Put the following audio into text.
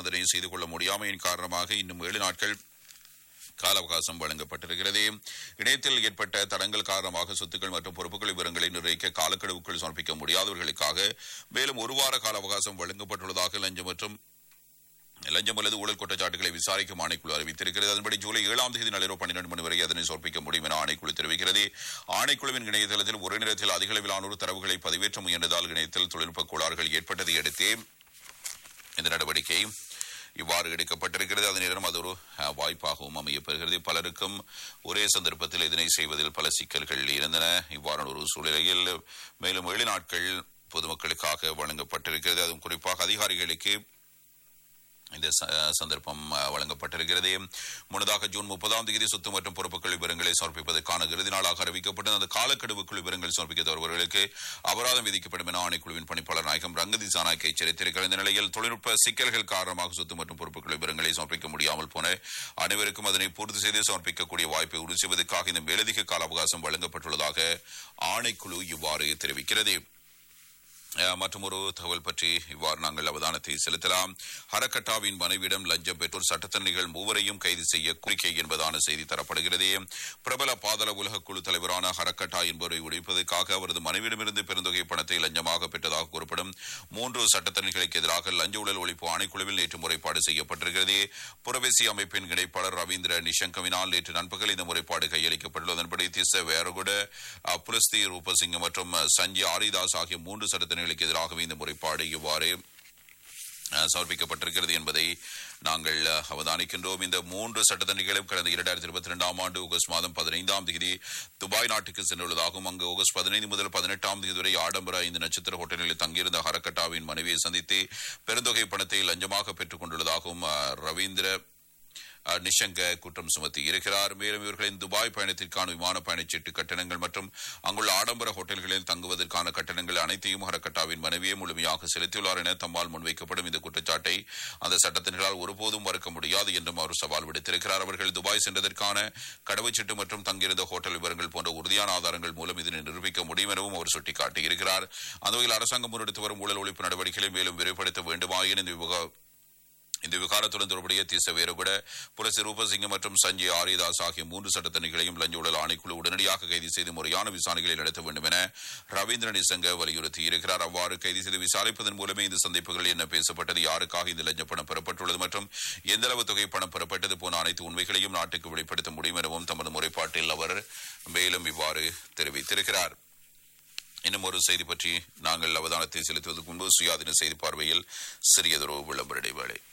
அவராலும் அதனை செய்து கொள்ள முடியாமையின் காரணமாக இன்னும் ஏழு நாட்கள் கால அவகாசம் வழங்கப்பட்டிருக்கிறது இணையத்தில் ஏற்பட்ட தடங்கள் காரணமாக சொத்துக்கள் மற்றும் பொறுப்புகள் விவரங்களை நிர்ணயிக்க காலக்கெடுவுக்குள் சமர்ப்பிக்க முடியாதவர்களுக்காக மேலும் ஒரு வார கால அவகாசம் வழங்கப்பட்டுள்ளதாக லஞ்சம் மற்றும் லஞ்சம் அல்லது ஊழல் குற்றச்சாட்டுகளை விசாரிக்கும் ஆணைக்குழு அறிவித்திருக்கிறது அதன்படி ஜூலை ஏழாம் தேதி நள்ளிரவு பன்னிரண்டு மணி வரை அதனை சமர்ப்பிக்க முடியும் என ஆணைக்குழு தெரிவிக்கிறது ஆணைக்குழுவின் இணையதளத்தில் ஒரே நேரத்தில் அதிக அளவிலானோர் தரவுகளை பதிவேற்ற முயன்றதால் இணையத்தில் தொழில்நுட்ப கோளாறுகள் ஏற்பட்டதை அடுத்து இந்த நடவடிக்கை இவ்வாறு எடுக்கப்பட்டிருக்கிறது அதே நேரம் அது ஒரு அஹ், வாய்ப்பாகவும் அமையப்பெறுகிறது பலருக்கும் ஒரே சந்தர்ப்பத்தில் இதனை செய்வதில் பல சிக்கல்கள் இருந்தன இவ்வாறான ஒரு சூழ்நிலையில் மேலும் ஏழு நாட்கள் பொதுமக்களுக்காக வழங்கப்பட்டிருக்கிறது அதுவும் குறிப்பாக அதிகாரிகளுக்கு இந்த ச- சந்தர்ப்பம் அஹ், வழங்கப்பட்டிருக்கிறது முன்னதாக ஜூன் முப்பதாம் தேதி சொத்து மற்றும் பொறுப்புகள் விவரங்களை சமர்ப்பிப்பதற்கான இறுதி நாளாக அறிவிக்கப்பட்டு அந்த காலக்கெடுவுக்குள் விவரங்கள் சமர்ப்பிக்க தருபவர்களுக்கு அபராதம் விதிக்கப்படும் என ஆணைக்குழுவின் பணிப்பாளர் நாயகம் ரங்கதி சானாய்க்கு எச்சரித்திருக்கிறார் இந்த நிலையில் தொழில்நுட்ப சிக்கல்கள் காரணமாக சொத்து மற்றும் பொறுப்புகள் விவரங்களை சமர்ப்பிக்க முடியாமல் போன அனைவருக்கும் அதனை பூர்த்தி செய்து சமர்ப்பிக்கக்கூடிய வாய்ப்பை உறுதி செய்வதற்காக இந்த மேலதிக கால அவகாசம் வழங்கப்பட்டுள்ளதாக ஆணைக்குழு இவ்வாறு தெரிவிக்கிறது அஹ், மற்றும் ஒரு தகவல் பற்றி இவ்வாறு நாங்கள் அவதானத்தை செலுத்தலாம் ஹரக்கட்டாவின் மனைவியிடம் லஞ்சம் பெற்றோர் சட்டத்தரணிகள் மூவரையும் கைது செய்ய கோரிக்கை என்பதான செய்தி தரப்படுகிறது பிரபல பாதள உலக குழு தலைவரான ஹரக்கட்டா என்பவரை ஒழிப்பதற்காக அவரது மனைவியிடமிருந்து பெருந்தொகை பணத்தை லஞ்சமாக பெற்றதாக கூறப்படும் மூன்று சட்டத்தரணிகளுக்கு எதிராக லஞ்ச ஊழல் ஒழிப்பு ஆணைக்குழுவில் நேற்று முறைப்பாடு செய்யப்பட்டிருக்கிறது புரவேசி அமைப்பின் இணைப்பாளர் ரவீந்திர நிஷங்கவினால் நேற்று நண்பகல் இந்த முறைப்பாடு கையளிக்கப்பட்டுள்ளது அதன்படி திச வேரகுட அஹ், புலஸ்தி ரூபசிங்க மற்றும் அஹ், சஞ்சய் ஆரிதாஸ் ஆகிய மூன்று சட்டத்தரணிகளுக்கு எதிராகவே இந்த முறைப்பாடு இவ்வாறு அஹ், சமர்ப்பிக்கப்பட்டிருக்கிறது என்பதை நாங்கள் அஹ், அவதானிக்கின்றோம் இந்த மூன்று சட்டத்தரணிகளும் கடந்த இரண்டாயிரத்தி இருபத்தி இரண்டாம் ஆண்டு ஆகஸ்ட் மாதம் பதினைந்தாம் தேதி துபாய் நாட்டுக்கு சென்றுள்ளதாகவும் அங்கு ஆகஸ்ட் பதினைந்து முதல் பதினெட்டாம் தேதி வரை ஆடம்பர ஐந்து நட்சத்திர ஹோட்டலில் தங்கியிருந்த ஹரக்கட்டாவின் மனைவியை சந்தித்து பெருந்தொகை பணத்தை லஞ்சமாக பெற்றுக் கொண்டுள்ளதாகவும் அஹ், ரவீந்திர அஹ், நிஷங்க குற்றம் சுமத்தி இருக்கிறார் மேலும் இவர்களின் துபாய் பயணத்திற்கான விமான பயணச்சீட்டு கட்டணங்கள் மற்றும் அங்குள்ள ஆடம்பர ஹோட்டல்களில் தங்குவதற்கான கட்டணங்கள் அனைத்தையும் ஹரக்கட்டாவின் மனைவியே முழுமையாக செலுத்தியுள்ளார் என தம்மால் முன்வைக்கப்படும் இந்த குற்றச்சாட்டை அந்த சட்டத்தினரால் ஒருபோதும் மறுக்க முடியாது என்றும் அவர் சவால் விடுத்திருக்கிறார் அவர்கள் துபாய் சென்றதற்கான கடவுச்சீட்டு மற்றும் தங்கியிருந்த ஹோட்டல் விவரங்கள் போன்ற உறுதியான ஆதாரங்கள் மூலம் இதனை நிரூபிக்க முடியும் எனவும் அவர் சுட்டிக்காட்டியிருக்கிறார் அந்த வகையில் அரசாங்கம் முன்னெடுத்து வரும் ஊழல் ஒழிப்பு நடவடிக்கைகளை மேலும் விரைவுபடுத்த வேண்டுமாயின் இந்த விவகாரம் இந்த விவகாரத்துடன் தொடர்புடைய தீச வேறுகூட புலசி ரூபசிங்கம் மற்றும் சஞ்சய் ஆரியதாஸ் ஆகிய மூன்று சட்டத்தணிகளையும் லஞ்ச ஊழல் ஆணைக்குழு உடனடியாக கைது செய்து முறையான விசாரணைகளை நடத்த வேண்டும் என ரவீந்திர நிசங்க வலியுறுத்தி இருக்கிறார் அவ்வாறு கைது செய்து விசாரிப்பதன் மூலமே இந்த சந்திப்புகளில் என்ன பேசப்பட்டது யாருக்காக இந்த லஞ்ச பணம் பெறப்பட்டுள்ளது மற்றும் எந்த அளவு தொகை பணம் பெறப்பட்டது போன அனைத்து உண்மைகளையும் நாட்டுக்கு வெளிப்படுத்த முடியும் எனவும் தமது முறைப்பாட்டில் அவர் மேலும் இவ்வாறு தெரிவித்திருக்கிறார் இன்னும் ஒரு செய்தி பற்றி நாங்கள் அவதானத்தை செலுத்துவதற்கு முன்பு சுயாதீன செய்தி பார்வையில் சிறியதொரு விளம்பர இடைவேளை